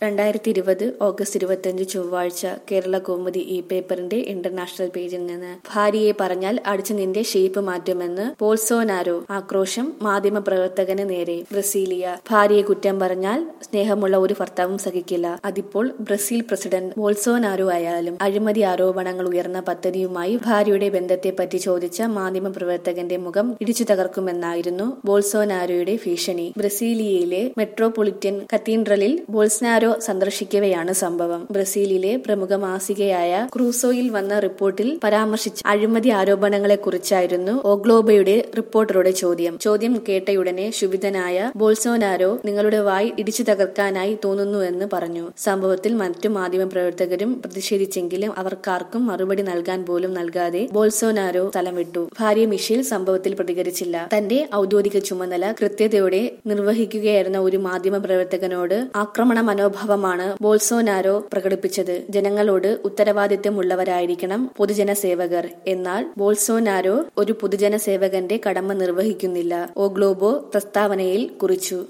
രണ്ടായിരത്തി ഇരുപത് ഓഗസ്റ്റ് ഇരുപത്തിയഞ്ച് ചൊവ്വാഴ്ച കേരള കൗമുദി ഈ പേപ്പറിന്റെ ഇന്റർനാഷണൽ പേജിൽ നിന്ന് ഭാര്യയെ പറഞ്ഞാൽ അടിച്ചു നിന്റെ ഷേപ്പ് മാറ്റുമെന്ന് ബോൾസോനാരോ ആക്രോശം മാധ്യമ പ്രവർത്തകന് നേരെ ബ്രസീലിയ ഭാര്യയെ കുറ്റം പറഞ്ഞാൽ സ്നേഹമുള്ള ഒരു ഭർത്താവും സഹിക്കില്ല അതിപ്പോൾ ബ്രസീൽ പ്രസിഡന്റ് ബോൾസോനാരോ ആയാലും അഴിമതി ആരോപണങ്ങൾ ഉയർന്ന പദ്ധതിയുമായി ഭാര്യയുടെ ബന്ധത്തെപ്പറ്റി ചോദിച്ച മാധ്യമ പ്രവർത്തകന്റെ മുഖം ഇടിച്ചു തകർക്കുമെന്നായിരുന്നു ബോൾസോനാരോയുടെ ഭീഷണി ബ്രസീലിയയിലെ മെട്രോപൊളിറ്റൻ കത്തീഡ്രലിൽ ബോൾസ്നാരോ സന്ദർശിക്കവെയാണ് സംഭവം ബ്രസീലിലെ പ്രമുഖ മാസികയായ ക്രൂസോയിൽ വന്ന റിപ്പോർട്ടിൽ പരാമർശിച്ച അഴിമതി ആരോപണങ്ങളെ കുറിച്ചായിരുന്നു ഓഗ്ലോബയുടെ റിപ്പോർട്ടറുടെ ചോദ്യം ചോദ്യം കേട്ടയുടനെ ശുഭിതനായ ബോൾസോനാരോ നിങ്ങളുടെ വായ് ഇടിച്ചു തകർക്കാനായി തോന്നുന്നുവെന്ന് പറഞ്ഞു സംഭവത്തിൽ മറ്റു മാധ്യമ പ്രവർത്തകരും പ്രതിഷേധിച്ചെങ്കിലും അവർക്കാർക്കും മറുപടി നൽകാൻ പോലും നൽകാതെ ബോൾസോനാരോ സ്ഥലം വിട്ടു ഭാര്യ മിഷേൽ സംഭവത്തിൽ പ്രതികരിച്ചില്ല തന്റെ ഔദ്യോഗിക ചുമതല കൃത്യതയോടെ നിർവഹിക്കുകയായിരുന്ന ഒരു മാധ്യമ പ്രവർത്തകനോട് ആക്രമണ മനോഭാവമാണ് ബോൾസോനാരോ പ്രകടിപ്പിച്ചത് ജനങ്ങളോട് ഉത്തരവാദിത്തമുള്ളവരായിരിക്കണം പൊതുജന സേവകർ എന്നാൽ ബോൾസോനാരോ ഒരു പൊതുജന സേവകന്റെ കടമ നിർവഹിക്കുന്നില്ല ഓ ഗ്ലോബോ പ്രസ്താവനയിൽ കുറിച്ചു